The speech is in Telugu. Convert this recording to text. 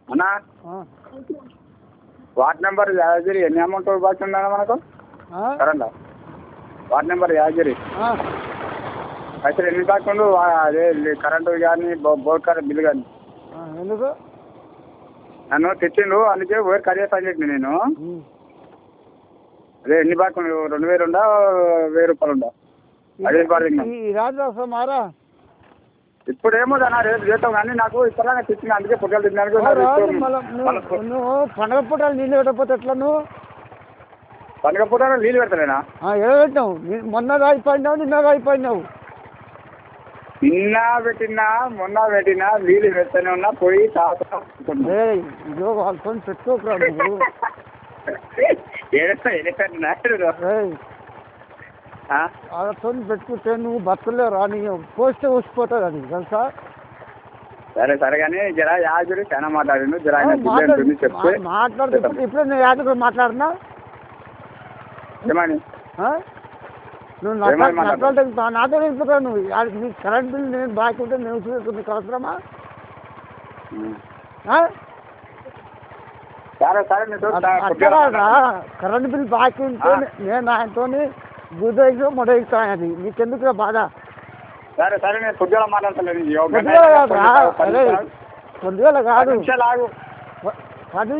అన్నా ఆ. వార్డ్ నెంబర్ యాదగిరి ఎన్ని అమౌంట్ బాకీ ఉందన్న మనకు ఆ? కరెంట్ వార్డ్ నెంబర్ యాదగిరి ఆ. అయితే ఎన్ని బాకీ ఉండు వా- అదే లే- కరెంటు కానీ బోర్ కరెంట్ బిల్లు కానీ ఆ, ఎందుకు నన్ను తెచ్చిండు అందుకే వేరు కడిగే పని చెప్పిన నేను ఉమ్. అదే ఎన్ని బాకీ ఉండు రెండు వేలు ఉందా వెయ్యి రూపాయలు ఉందా అదే పడింది ఈ ఈ రాజు వస్తాం మారా ఇప్పుడు ఏమో దాని రేపు చేస్తాం కానీ నాకు ఇప్పటిలాగా తెచ్చింది అందుకే పొట్టలు తిన్నాను ఆ రాజు మళ్ళా నువ్వు నువ్వు పండగ పూటలు నీళ్ళు పెట్టకపోతే ఎట్లా నువ్వు పండుగ పూట నీళ్ళు పెడతలేనా ఆ, ఏడ పెట్టినావు నీ- మొన్న అయిపోయినావు నిన్న అయిపోయినావు నిన్న పెట్టినా మొన్న పెట్టినా నీళ్ళు పెడతానే ఉన్నా పోయి తాగుతా ఏ ఇదో వాళ్ళతో పెట్టుకోకురా నువ్వు ఏడుస్తా ఏడుస్తా ఏయ్, వాళ్ళతో పెట్టుకుంటే నువ్వు బతకలేరా నీ పోస్తే ఊసిపోతుంది అది తెలుసా సరే సరే కానీ జర యాజురి చాలా మాట్లాడిండు జర ఆయన బిల్లు ఎంత ఉంది చెప్తే మాట్లాడుతూ ఇప్పుడు ఇప్పుడు నేను యాదగిరి మాట్లాడినా ఏమని ఆ? నువ్వు ఏమని నట్ల- మాట్లాడు? నట్లాడితే నాతో ఇంట్లో నువ్వు ఆ- నీ కరెంట్ బిల్ నేను బాకీ ఉంటే నేను చూసుకుంటే నీకు అవసరమా ఆ? సరే సరే నీతో అట్లా కాదురా కరెంట్ బిల్ బాకీ ఉంటే ఆ. నేను ఆయనతో గుద్దేసి మొదలెక్తా అది నీకెందుకు బాధ సరే సరే నేను పొద్దుగా మాట్లాడతలేదు పొద్దుగా కాదురా అరే పొద్దుగా పది కాదు నిమిషాలు ఆగు పది